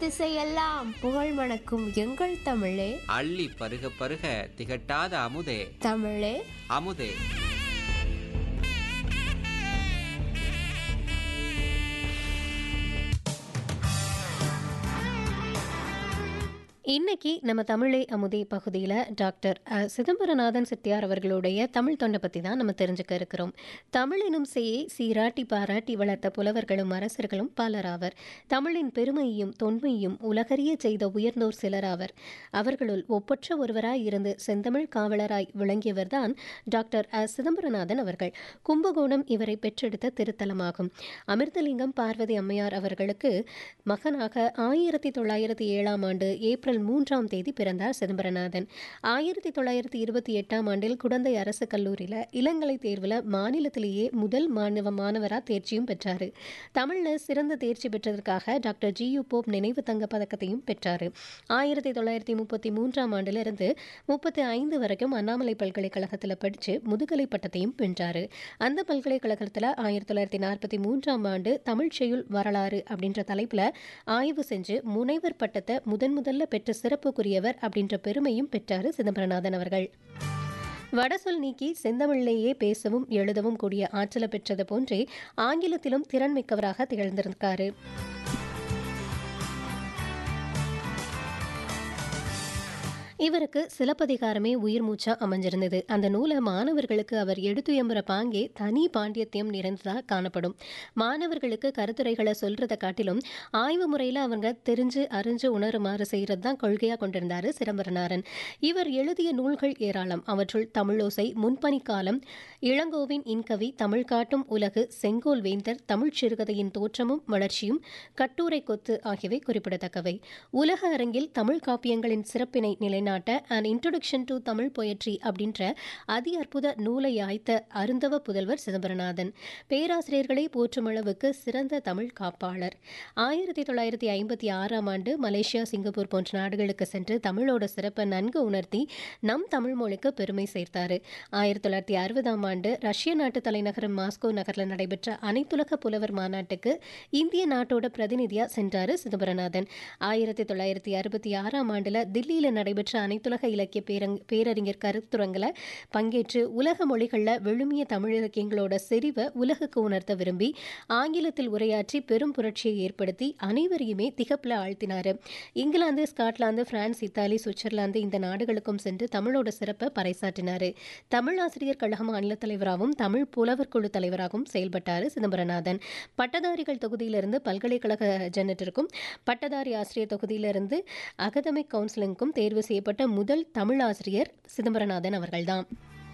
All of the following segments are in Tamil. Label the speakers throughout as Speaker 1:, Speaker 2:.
Speaker 1: திசையெல்லாம் புகழ் மணக்கும் எங்கள் தமிழே
Speaker 2: அள்ளி பருக பருக திகட்டாத அமுதே
Speaker 1: தமிழே
Speaker 2: அமுதே
Speaker 3: இன்னைக்கு நம்ம தமிழே அமுதே பகுதியில் டாக்டர் அ, சிதம்பரநாதன் செட்டியார் அவர்களுடைய தமிழ் தொண்டை பற்றி தான் நம்ம தெரிஞ்சுக்க இருக்கிறோம் தமிழ் எனும் செய்யை சீராட்டி பாராட்டி வளர்த்த புலவர்களும் அரசர்களும் பலராவர் தமிழின் பெருமையையும் தொன்மையும் உலகறிய செய்த உயர்ந்தோர் சிலராவர் அவர்களுள் ஒப்பற்ற ஒருவராய் இருந்து செந்தமிழ் காவலராய் விளங்கியவர்தான் டாக்டர் அ சிதம்பரநாதன் அவர்கள் கும்பகோணம் இவரை பெற்றெடுத்த திருத்தலமாகும் அமிர்தலிங்கம் பார்வதி அம்மையார் அவர்களுக்கு மகனாக ஆயிரத்தி தொள்ளாயிரத்தி ஏழாம் ஆண்டு ஏப்ரல் மூன்றாம் தேதி பிறந்தார் சிதம்பரநாதன் ஆயிரத்தி தொள்ளாயிரத்தி இருபத்தி எட்டாம் ஆண்டில் குடந்தை அரசு கல்லூரியில் இளங்கலை தேர்வில் மாநிலத்திலேயே முதல் மாணவ மாணவராக தேர்ச்சியும் பெற்றார் தமிழில் சிறந்த தேர்ச்சி பெற்றதற்காக டாக்டர் ஜி யு போப் நினைவு தங்க பதக்கத்தையும் பெற்றார் ஆயிரத்தி தொள்ளாயிரத்தி முப்பத்தி மூன்றாம் ஆண்டிலிருந்து முப்பத்தி ஐந்து வரைக்கும் அண்ணாமலை பல்கலைக்கழகத்தில் படித்து முதுகலை பட்டத்தையும் வென்றார் அந்த பல்கலைக்கழகத்தில் ஆயிரத்தி தொள்ளாயிரத்தி நாற்பத்தி மூன்றாம் ஆண்டு தமிழ் செய்யுள் வரலாறு அப்படின்ற தலைப்பில் ஆய்வு செஞ்சு முனைவர் பட்டத்தை முதன் முதல்ல பெற்ற சிறப்புக்குரியவர் அப்படின்ற பெருமையும் பெற்றார் சிதம்பரநாதன் அவர்கள் வடசொல் நீக்கி செந்தமிழிலேயே பேசவும் எழுதவும் கூடிய ஆற்றலை பெற்றது போன்றே ஆங்கிலத்திலும் திறன் மிக்கவராக திகழ்ந்திருக்காரு இவருக்கு சிலப்பதிகாரமே உயிர் மூச்சா அமைஞ்சிருந்தது அந்த நூலை மாணவர்களுக்கு அவர் எடுத்துயம்புற பாங்கே தனி பாண்டியத்தியம் நிறைந்ததாக காணப்படும் மாணவர்களுக்கு கருத்துரைகளை சொல்றதை காட்டிலும் ஆய்வு முறையில் அவங்க தெரிஞ்சு அறிஞ்சு உணருமாறு செய்கிறது தான் கொள்கையாக கொண்டிருந்தார் சிதம்பரனாரன் இவர் எழுதிய நூல்கள் ஏராளம் அவற்றுள் தமிழோசை முன்பனிக்காலம் இளங்கோவின் இன்கவி தமிழ் காட்டும் உலகு செங்கோல் வேந்தர் தமிழ்ச் சிறுகதையின் தோற்றமும் வளர்ச்சியும் கட்டுரை கொத்து ஆகியவை குறிப்பிடத்தக்கவை உலக அரங்கில் தமிழ் காப்பியங்களின் சிறப்பினை நிலைநாட்ட an introduction to Tamil poetry அப்படின்ற அதி அற்புத நூலை ஆய்த்த அருந்தவ புதல்வர் சிதம்பரநாதன் பேராசிரியர்களை போற்றும் அளவுக்கு சிறந்த தமிழ் காப்பாளர் ஆயிரத்தி தொள்ளாயிரத்தி ஐம்பத்தி ஆறாம் ஆண்டு மலேசியா சிங்கப்பூர் போன்ற நாடுகளுக்கு சென்று தமிழோட சிறப்பை நன்கு உணர்த்தி நம் தமிழ் மொழிக்கு பெருமை சேர்த்தாரு ஆயிரத்தி தொள்ளாயிரத்தி அறுபதாம் ஆண்டு ரஷ்ய நாட்டு தலைநகரம் மாஸ்கோ நகரில் நடைபெற்ற அனைத்துலக புலவர் மாநாட்டுக்கு இந்திய நாட்டோட பிரதிநிதியா சென்றாரு சிதம்பரநாதன் ஆயிரத்தி தொள்ளாயிரத்தி அறுபத்தி ஆறாம் ஆண்டுல தில்லியில் நடைபெற்ற அனைத்துலக இலக்கிய பேரங் பேரறிஞர் கருத்துரங்கில் பங்கேற்று உலக மொழிகளில் விழுமிய தமிழ் இலக்கியங்களோட செறிவை உலகுக்கு உணர்த்த விரும்பி ஆங்கிலத்தில் உரையாற்றி பெரும் புரட்சியை ஏற்படுத்தி அனைவரையுமே திகப்பில் ஆழ்த்தினார் England Scotland France Italy Switzerland இந்த நாடுகளுக்கும் சென்று தமிழோட சிறப்பை பறைசாற்றினார் தமிழ் ஆசிரியர் கழக மாநில தலைவராகவும் தமிழ் புலவர் குழு தலைவராகவும் செயல்பட்டார் சிதம்பரநாதன் பட்டதாரிகள் தொகுதியிலிருந்து பல்கலைக்கழக ஜெனட்டிற்கும் பட்டதாரி ஆசிரியர் தொகுதியிலிருந்து அகதமிக் கவுன்சிலிங்கும் தேர்வு செய்யப்பட்ட முதல் தமிழ் ஆசிரியர் சிதம்பரநாதன் அவர்கள்தான்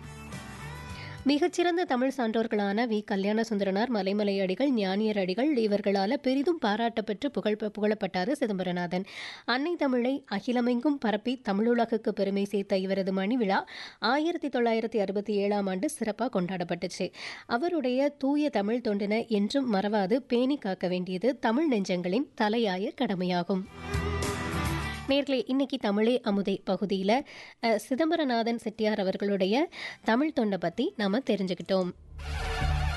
Speaker 3: மிகச்சிறந்த தமிழ் சான்றோர்களான வி கல்யாண சுந்தரனார் மலைமலை அடிகள் ஞானியர் அடிகள் இவர்களால் பெரிதும் பாராட்டப்பெற்று புகழ் புகழப்பட்டார் சிதம்பரநாதன் அன்னை தமிழை அகிலமெங்கும் பரப்பி தமிழுலகுக்கு பெருமை சேர்த்த இவரது மணி விழா ஆயிரத்தி தொள்ளாயிரத்தி அறுபத்தி ஏழாம் ஆண்டு சிறப்பாக கொண்டாடப்பட்டுச்சு அவருடைய தூய தமிழ் தொண்டினை என்றும் மறவாது பேணி காக்க வேண்டியது தமிழ் நெஞ்சங்களின் தலையாய கடமையாகும் நேர்களே இன்னைக்கு தமிழே அமுதை பகுதியில் சிதம்பரநாதன் செட்டியார் அவர்களுடைய தமிழ் தொண்டை பற்றி நாம் தெரிஞ்சுக்கிட்டோம்